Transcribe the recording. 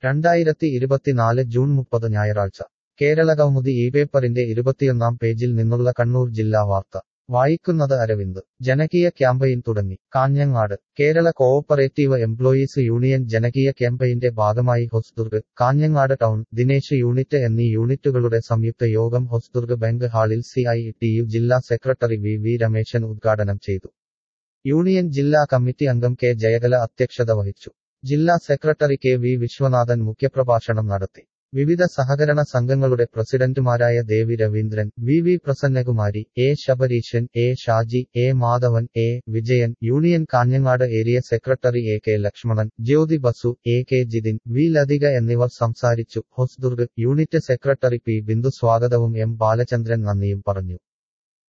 രണ്ടായിരത്തി ഇരുപത്തിനാല് ജൂൺ മുപ്പത് ഞായറാഴ്ച കേരളകൗമുദി ഈ പേപ്പറിന്റെ ഇരുപത്തിയൊന്നാം പേജിൽ നിന്നുള്ള കണ്ണൂർ ജില്ലാ വാർത്ത വായിക്കുന്നത് അരവിന്ദ് ജനകീയ ക്യാമ്പയിൻ തുടങ്ങി Kanhangad Kerala cooperative employees union ജനകീയ ക്യാമ്പയിന്റെ ഭാഗമായി ഹൊസ്ദുർഗ് കാഞ്ഞങ്ങാട് ടൗൺ ദിനേശ് യൂണിറ്റ് എന്നീ യൂണിറ്റുകളുടെ സംയുക്ത യോഗം ഹൊസ്ദുർഗ് ബാങ്ക് ഹാളിൽ സി ഐ ടി യു ജില്ലാ സെക്രട്ടറി വി വി രമേശൻ ഉദ്ഘാടനം ചെയ്തു യൂണിയൻ ജില്ലാ കമ്മിറ്റി അംഗം കെ ജയകല അധ്യക്ഷത വഹിച്ചു ജില്ലാ സെക്രട്ടറി കെ വി വിശ്വനാഥൻ മുഖ്യപ്രഭാഷണം നടത്തി വിവിധ സഹകരണ സംഘങ്ങളുടെ പ്രസിഡന്റുമാരായ Devi Raveendran V V Prasannakumari A Shabareeshan A Shaji A Madhavan A Vijayan union Kanhangad area secretary A K Lakshmanan Jyothi Basu A K Jithin V Lathika എന്നിവർ സംസാരിച്ചു Hosdurg unit secretary P Bindu സ്വാഗതവും എം ബാലചന്ദ്രൻ നന്ദിയും പറഞ്ഞു